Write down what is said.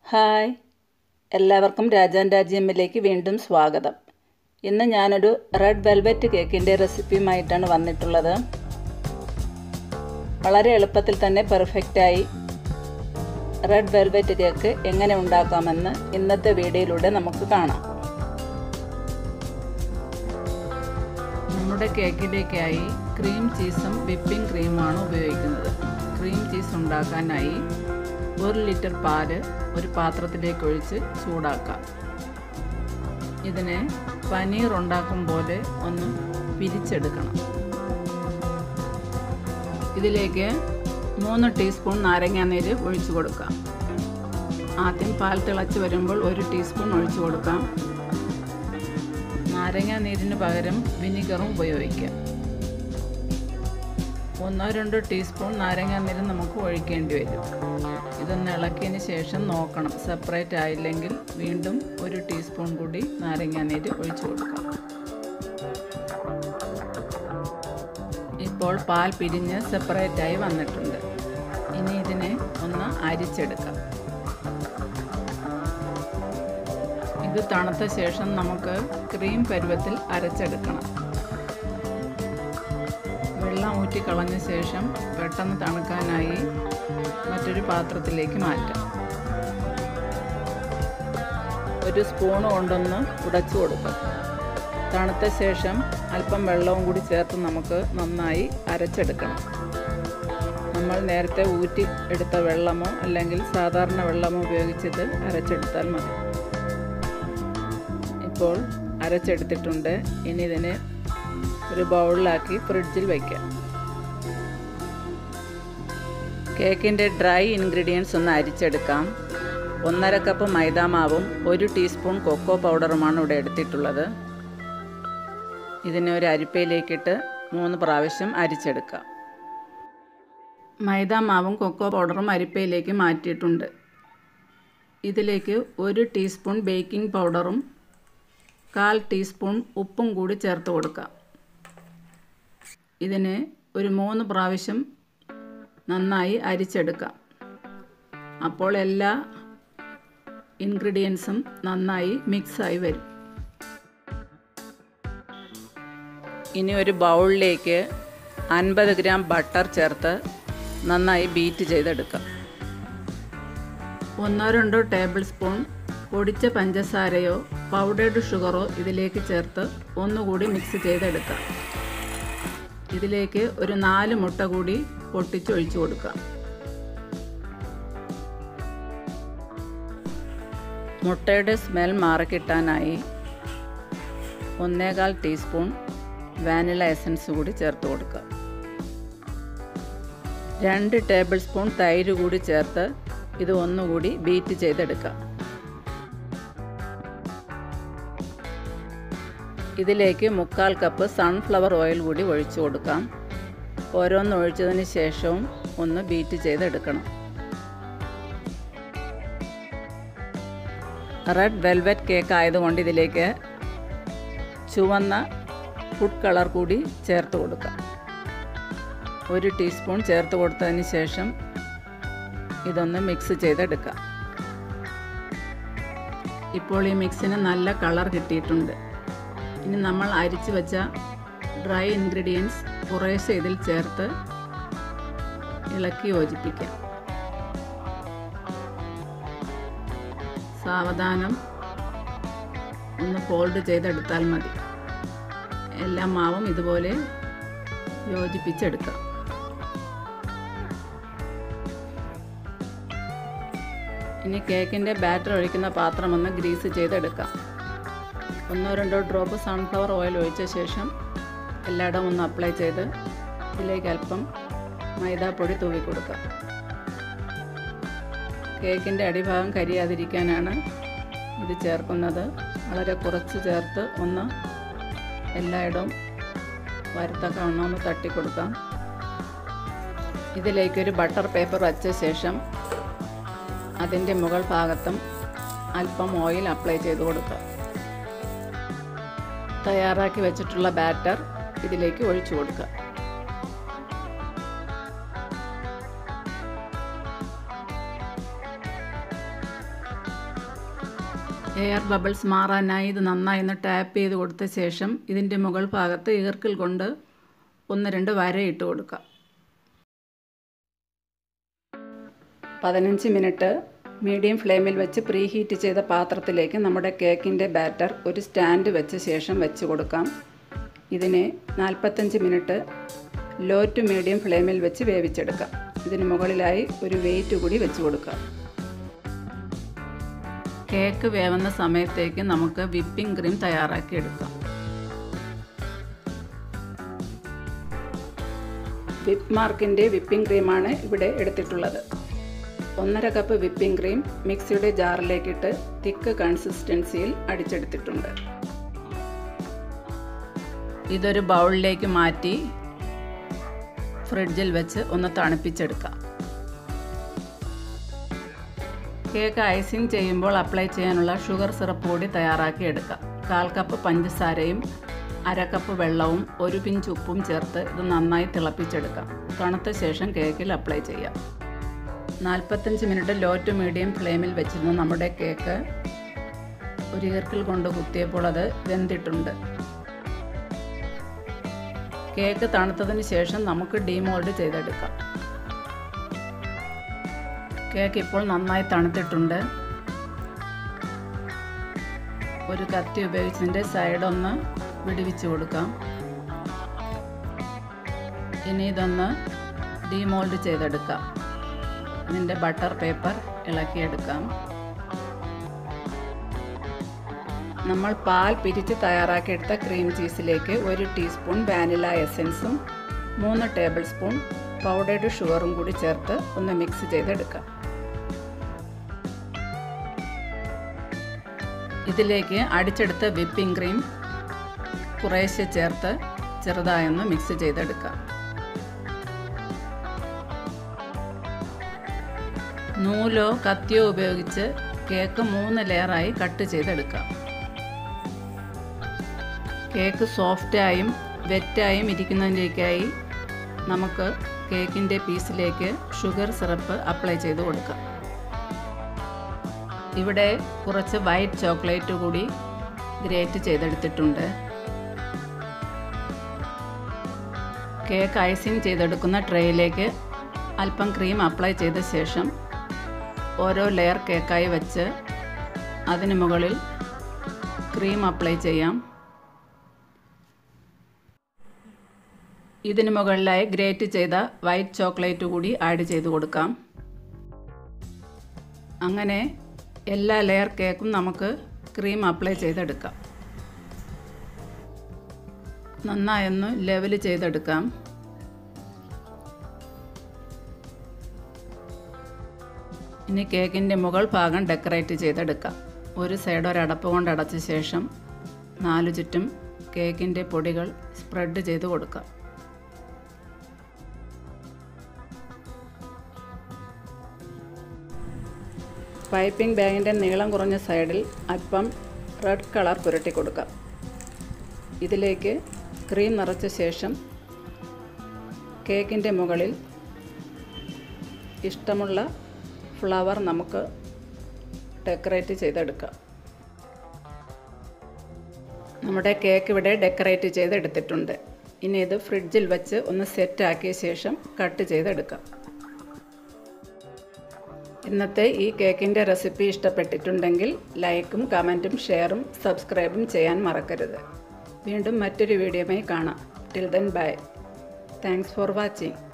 hi എല്ലാവർക്കും രാജാൻ രാജ്യമ്മിലേക്ക് വീണ്ടും സ്വാഗതം ഇന്ന് ഞാനൊരു റെഡ് വെൽവെറ്റ് കേക്കിൻ്റെ റെസിപ്പിയുമായിട്ടാണ് വന്നിട്ടുള്ളത് വളരെ എളുപ്പത്തിൽ തന്നെ പെർഫെക്റ്റായി റെഡ് വെൽവെറ്റ് കേക്ക് എങ്ങനെ ഉണ്ടാക്കാമെന്ന് ഇന്നത്തെ വീഡിയോയിലൂടെ നമുക്ക് കാണാം നമ്മുടെ കേക്കിലേക്കായി ക്രീം ചീസും വിപ്പിംഗ് ക്രീമാണ് ഉപയോഗിക്കുന്നത് ക്രീം ചീസ് ഉണ്ടാക്കാനായി ഒരു ലിറ്റർ പാല് ഒരു പാത്രത്തിലേക്ക് ഒഴിച്ച് ചൂടാക്കാം ഇതിനെ പനീർ ഉണ്ടാക്കും പോലെ ഒന്ന് പിരിച്ചെടുക്കണം ഇതിലേക്ക് മൂന്ന് ടീസ്പൂൺ നാരങ്ങാനീര് ഒഴിച്ചു കൊടുക്കാം ആദ്യം പാൽ തിളച്ച് വരുമ്പോൾ ഒരു ടീസ്പൂൺ ഒഴിച്ചു കൊടുക്കാം നാരങ്ങാനീരിന് പകരം വിനിഗറും ഉപയോഗിക്കാം ഒന്നോ രണ്ടോ ടീസ്പൂൺ നാരങ്ങാനീര് നമുക്ക് ഒഴിക്കേണ്ടി വരും ഇതൊന്ന് ഇളക്കിയതിന് ശേഷം നോക്കണം സെപ്പറേറ്റ് ആയില്ലെങ്കിൽ വീണ്ടും ഒരു ടീസ്പൂൺ കൂടി നാരങ്ങാനീര് ഒഴിച്ചു കൊടുക്കാം ഇപ്പോൾ പാൽ പിരിഞ്ഞ് സെപ്പറേറ്റ് ആയി വന്നിട്ടുണ്ട് ഇനി ഇതിനെ ഒന്ന് അരിച്ചെടുക്കാം ഇത് തണുത്ത ശേഷം നമുക്ക് ക്രീം പരുവത്തിൽ അരച്ചെടുക്കണം വെള്ളം ഊറ്റി കളഞ്ഞ ശേഷം പെട്ടെന്ന് തണുക്കാനായി മറ്റൊരു പാത്രത്തിലേക്ക് മാറ്റാം ഒരു സ്പൂൺ കൊണ്ടൊന്ന് ഉടച്ചു കൊടുക്കാം തണുത്ത ശേഷം അല്പം വെള്ളവും കൂടി ചേർത്ത് നമുക്ക് നന്നായി അരച്ചെടുക്കണം നമ്മൾ നേരത്തെ ഊറ്റി എടുത്ത വെള്ളമോ അല്ലെങ്കിൽ സാധാരണ വെള്ളമോ ഉപയോഗിച്ചിട്ട് അരച്ചെടുത്താൽ മതി ഇപ്പോൾ അരച്ചെടുത്തിട്ടുണ്ട് ഇനി ഇതിനെ ഒരു ബൗളിലാക്കി ഫ്രിഡ്ജിൽ വയ്ക്കാം കേക്കിൻ്റെ ഡ്രൈ ഇൻഗ്രീഡിയൻസ് ഒന്ന് അരിച്ചെടുക്കാം ഒന്നര കപ്പ് മൈദാമാവും ഒരു ടീസ്പൂൺ കൊക്കോ പൗഡറുമാണ് ഇവിടെ എടുത്തിട്ടുള്ളത് ഇതിനെ ഒരു അരിപ്പയിലേക്കിട്ട് മൂന്ന് പ്രാവശ്യം അരിച്ചെടുക്കാം മൈദാമാവും കൊക്കോ പൗഡറും അരിപ്പയിലേക്ക് മാറ്റിയിട്ടുണ്ട് ഇതിലേക്ക് ഒരു ടീസ്പൂൺ ബേക്കിംഗ് പൗഡറും കാൽ ടീസ്പൂൺ ഉപ്പും കൂടി ചേർത്ത് കൊടുക്കാം ഇതിനെ ഒരു മൂന്ന് പ്രാവശ്യം നന്നായി അരിച്ചെടുക്കാം അപ്പോൾ എല്ലാ ഇൻഗ്രീഡിയൻസും നന്നായി മിക്സായി വരും ഇനി ഒരു ബൗളിലേക്ക് അൻപത് ഗ്രാം ബട്ടർ ചേർത്ത് നന്നായി ബീറ്റ് ചെയ്തെടുക്കാം ഒന്നോ രണ്ടോ ടേബിൾ സ്പൂൺ പൊടിച്ച പഞ്ചസാരയോ പൗഡേർഡ് ഷുഗറോ ഇതിലേക്ക് ചേർത്ത് ഒന്നുകൂടി മിക്സ് ചെയ്തെടുക്കാം ഇതിലേക്ക് ഒരു നാല് മുട്ട കൂടി പൊട്ടിച്ചൊഴിച്ചു കൊടുക്കാം മുട്ടയുടെ സ്മെൽ മാറിക്കിട്ടാനായി ഒന്നേകാൽ ടീസ്പൂൺ വാനില എസൻസ് കൂടി ചേർത്ത് കൊടുക്കാം രണ്ട് ടേബിൾ സ്പൂൺ തൈര് കൂടി ചേർത്ത് ഇത് ഒന്നുകൂടി ബീറ്റ് ചെയ്തെടുക്കാം ഇതിലേക്ക് മുക്കാൽ കപ്പ് സൺഫ്ലവർ ഓയിൽ കൂടി ഒഴിച്ചു കൊടുക്കാം ഓരോന്ന് ഒഴിച്ചതിന് ശേഷവും ഒന്ന് ബീറ്റ് ചെയ്തെടുക്കണം റെഡ് വെൽവെറ്റ് കേക്ക് ആയതുകൊണ്ട് ഇതിലേക്ക് ചുവന്ന ഫുഡ് കളർ കൂടി ചേർത്ത് കൊടുക്കാം ഒരു ടീസ്പൂൺ ചേർത്ത് കൊടുത്തതിന് ശേഷം ഇതൊന്ന് മിക്സ് ചെയ്തെടുക്കാം ഇപ്പോൾ ഈ മിക്സിന് നല്ല കളർ കിട്ടിയിട്ടുണ്ട് ഇനി നമ്മൾ അരിച്ചു വെച്ച ഡ്രൈ ഇൻഗ്രീഡിയൻസ് കുറേശ്ശെ ഇതിൽ ചേർത്ത് ഇളക്കി യോജിപ്പിക്കാം സാവധാനം ഒന്ന് ഫോൾഡ് ചെയ്തെടുത്താൽ മതി എല്ലാ മാവും ഇതുപോലെ യോജിപ്പിച്ചെടുക്കാം ഇനി കേക്കിൻ്റെ ബാറ്റർ ഒഴിക്കുന്ന പാത്രം ഒന്ന് ഗ്രീസ് ചെയ്തെടുക്കാം ഒന്നോ രണ്ടോ ഡ്രോപ്പ് സൺഫ്ലവർ ഓയിൽ ഒഴിച്ച ശേഷം എല്ലായിടവും ഒന്ന് അപ്ലൈ ചെയ്ത് ഇതിലേക്ക് അല്പം മൈദാപ്പൊടി തൂവി കൊടുക്കാം കേക്കിൻ്റെ അടിഭാഗം കരിയാതിരിക്കാനാണ് ഇത് ചേർക്കുന്നത് വളരെ കുറച്ച് ചേർത്ത് ഒന്ന് എല്ലായിടവും വരത്തക്കവണ്ണം ഒന്ന് തട്ടിക്കൊടുക്കാം ഇതിലേക്കൊരു ബട്ടർ പേപ്പർ വച്ച ശേഷം അതിൻ്റെ മുകൾ ഭാഗത്തും അല്പം ഓയിൽ അപ്ലൈ ചെയ്ത് കൊടുക്കാം തയ്യാറാക്കി വെച്ചിട്ടുള്ള ബാറ്റർ ഇതിലേക്ക് ഒഴിച്ചു കൊടുക്കുക എയർ ബബിൾസ് മാറാനായി ഇത് നന്നായി ഒന്ന് ടാപ്പ് ചെയ്ത് കൊടുത്ത ശേഷം ഇതിൻ്റെ മുകൾ ഭാഗത്ത് ഈർക്കിൽ കൊണ്ട് ഒന്ന് രണ്ട് വരയിട്ട് കൊടുക്കാം പതിനഞ്ച് മിനിറ്റ് മീഡിയം ഫ്ലെയിമിൽ വെച്ച് പ്രീ ഹീറ്റ് ചെയ്ത പാത്രത്തിലേക്ക് നമ്മുടെ കേക്കിൻ്റെ ബാറ്റർ ഒരു സ്റ്റാൻഡ് വെച്ച ശേഷം വെച്ച് കൊടുക്കാം ഇതിനെ നാൽപ്പത്തഞ്ച് മിനിറ്റ് ലോ ടു മീഡിയം ഫ്ലെയിമിൽ വെച്ച് വേവിച്ചെടുക്കാം ഇതിന് മുകളിലായി ഒരു വെയിറ്റ് കൂടി വെച്ച് കൊടുക്കാം കേക്ക് വേവുന്ന സമയത്തേക്ക് നമുക്ക് വിപ്പിംഗ് ക്രീം തയ്യാറാക്കി എടുക്കാം വിപ്പ് മാർക്കിൻ്റെ വിപ്പിംഗ് ക്രീമാണ് ഇവിടെ എടുത്തിട്ടുള്ളത് ഒന്നര കപ്പ് വിപ്പിംഗ് ക്രീം മിക്സിയുടെ ജാറിലേക്കിട്ട് തിക്ക് കൺസിസ്റ്റൻസിയിൽ അടിച്ചെടുത്തിട്ടുണ്ട് ഇതൊരു ബൗളിലേക്ക് മാറ്റി ഫ്രിഡ്ജിൽ വെച്ച് ഒന്ന് തണുപ്പിച്ചെടുക്കാം കേക്ക് ഐസിങ് ചെയ്യുമ്പോൾ അപ്ലൈ ചെയ്യാനുള്ള ഷുഗർ സിറപ്പ് കൂടി തയ്യാറാക്കി എടുക്കാം കാൽ കപ്പ് പഞ്ചസാരയും അര കപ്പ് വെള്ളവും ഒരു പിഞ്ച് ഉപ്പും ചേർത്ത് ഇത് നന്നായി തിളപ്പിച്ചെടുക്കാം തണുത്ത ശേഷം കേക്കിൽ അപ്ലൈ ചെയ്യാം നാൽപ്പത്തഞ്ച് മിനിറ്റ് ലോ ടു മീഡിയം ഫ്ലെയിമിൽ വെച്ചിരുന്ന നമ്മുടെ കേക്ക് ഒരു ഈർക്കിൽ കൊണ്ട് കുത്തിയപ്പോൾ അത് വെന്തിട്ടുണ്ട് കേക്ക് തണുത്തതിന് ശേഷം നമുക്ക് ഡീമോൾഡ് ചെയ്തെടുക്കാം കേക്ക് ഇപ്പോൾ നന്നായി തണുത്തിട്ടുണ്ട് ഒരു കത്തി ഉപയോഗിച്ചതിൻ്റെ സൈഡൊന്ന് വിടിവിച്ച് കൊടുക്കാം ഇനി ഇതൊന്ന് ഡീമോൾഡ് ചെയ്തെടുക്കാം ഇതിൻ്റെ ബട്ടർ പേപ്പർ ഇളക്കിയെടുക്കാം നമ്മൾ പാൽ പിരിച്ച് തയ്യാറാക്കിയെടുത്ത ക്രീം ചീസിലേക്ക് ഒരു ടീസ്പൂൺ വാനില എസൻസും മൂന്ന് ടേബിൾ സ്പൂൺ പൗഡേർഡ് ഷുഗറും കൂടി ചേർത്ത് ഒന്ന് മിക്സ് ചെയ്തെടുക്കാം ഇതിലേക്ക് അടിച്ചെടുത്ത വിപ്പിംഗ് ക്രീം കുറേശ്ശെ ചേർത്ത് ചെറുതായൊന്ന് മിക്സ് ചെയ്തെടുക്കാം നൂലോ കത്തിയോ ഉപയോഗിച്ച് കേക്ക് മൂന്ന് ലെയറായി കട്ട് ചെയ്തെടുക്കാം കേക്ക് സോഫ്റ്റായും വെറ്റായും ഇരിക്കുന്നതിലേക്കായി നമുക്ക് കേക്കിൻ്റെ പീസിലേക്ക് ഷുഗർ സിറപ്പ് അപ്ലൈ ചെയ്ത് കൊടുക്കാം ഇവിടെ കുറച്ച് വൈറ്റ് ചോക്ലേറ്റ് കൂടി ഗ്രേറ്റ് ചെയ്തെടുത്തിട്ടുണ്ട് കേക്ക് ഐസിങ് ചെയ്തെടുക്കുന്ന ട്രേയിലേക്ക് അല്പം ക്രീം അപ്ലൈ ചെയ്ത ശേഷം ഓരോ ലെയർ കേക്കായി വെച്ച് അതിന് മുകളിൽ ക്രീം അപ്ലൈ ചെയ്യാം ഇതിന് മുകളിലായി ഗ്രേറ്റ് ചെയ്ത വൈറ്റ് ചോക്ലേറ്റ് കൂടി ആഡ് ചെയ്ത് കൊടുക്കാം അങ്ങനെ എല്ലാ ലെയർ കേക്കും നമുക്ക് ക്രീം അപ്ലൈ ചെയ്തെടുക്കാം നന്നായൊന്ന് ലെവൽ ചെയ്തെടുക്കാം ഇനി കേക്കിൻ്റെ മുകൾ ഭാഗം ഡെക്കറേറ്റ് ചെയ്തെടുക്കാം ഒരു സൈഡ് ഒരടപ്പ് കൊണ്ട് അടച്ച ശേഷം നാലു ചുറ്റും കേക്കിൻ്റെ പൊടികൾ സ്പ്രെഡ് ചെയ്ത് കൊടുക്കാം പൈപ്പിംഗ് ബാഗിൻ്റെ നീളം കുറഞ്ഞ സൈഡിൽ അല്പം റെഡ് കളർ പുരട്ടി കൊടുക്കാം ഇതിലേക്ക് ക്രീം നിറച്ച ശേഷം കേക്കിൻ്റെ മുകളിൽ ഇഷ്ടമുള്ള ഫ്ലവർ നമുക്ക് ഡെക്കറേറ്റ് ചെയ്തെടുക്കാം നമ്മുടെ കേക്ക് ഇവിടെ ഡെക്കറേറ്റ് ചെയ്തെടുത്തിട്ടുണ്ട് ഇനി ഇത് ഫ്രിഡ്ജിൽ വെച്ച് ഒന്ന് സെറ്റ് ആക്കിയ ശേഷം കട്ട് ചെയ്തെടുക്കാം ഇന്നത്തെ ഈ കേക്കിൻ്റെ റെസിപ്പി ഇഷ്ടപ്പെട്ടിട്ടുണ്ടെങ്കിൽ ലൈക്കും കമൻറ്റും ഷെയറും സബ്സ്ക്രൈബും ചെയ്യാൻ മറക്കരുത് വീണ്ടും മറ്റൊരു വീഡിയോയുമായി കാണാം till then bye thanks for watching